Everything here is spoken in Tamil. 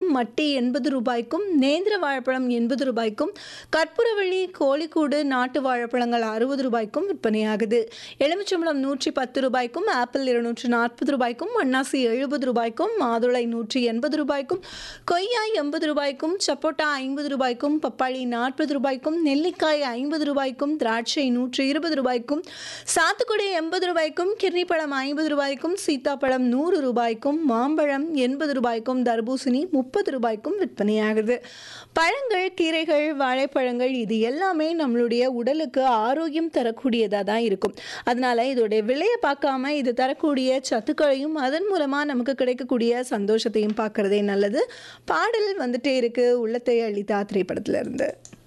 மட்டி எண்பது ரூபாய்க்கும் நேந்திர வாழைப்பழம் எண்பது ரூபாய்க்கும் கற்பூரவள்ளி கோழிக்கூடு நாட்டு வாழைப்பழங்கள் அறுபது ரூபாய்க்கும் விற்பனையாகுது எலுமிச்சம்பழம் நூற்றி பத்து ரூபாய்க்கும் ஆப்பிள் இருநூற்று நாற்பது ரூபாய்க்கும் அன்னாசி எழுபது ரூபாய்க்கும் மாதுளை நூற்றி எண்பது ரூபாய்க்கும் கொய்யா எண்பது ரூபாய்க்கும் சப்போட்டா ஐம்பது ரூபாய்க்கும் பப்பாளி நாற்பது ரூபாய்க்கும் நெல்லிக்காய் ஐம்பது ரூபாய்க்கும் திராட்சை நூற்றி இருபது ரூபாய்க்கும் சாத்துக்குடி எண்பது ரூபாய்க்கும் கிர்னிப்பழம் ஐம்பது ரூபாய்க்கும் சீத்தாப்பழம் நூறு ரூபாய்க்கும் மாம்பழம் எண்பது ரூபாய்க்கும் தர்பூசணி முப்பது ரூபாய்க்கும் விற்பனையாகுது பழங்கள் கீரைகள் வாழைப்பழங்கள் இது எல்லாமே நம்மளுடைய உடலுக்கு ஆரோக்கியம் தரக்கூடியதாக தான் இருக்கும் அதனால இதோடைய விலையை பார்க்காம இது தரக்கூடிய சத்துக்களையும் அதன் மூலமாக நமக்கு கிடைக்கக்கூடிய சந்தோஷத்தையும் பார்க்கறதே நல்லது பாடல் வந்துட்டே இருக்கு உள்ளத்தை அளித்தா திரைப்படத்துல இருந்து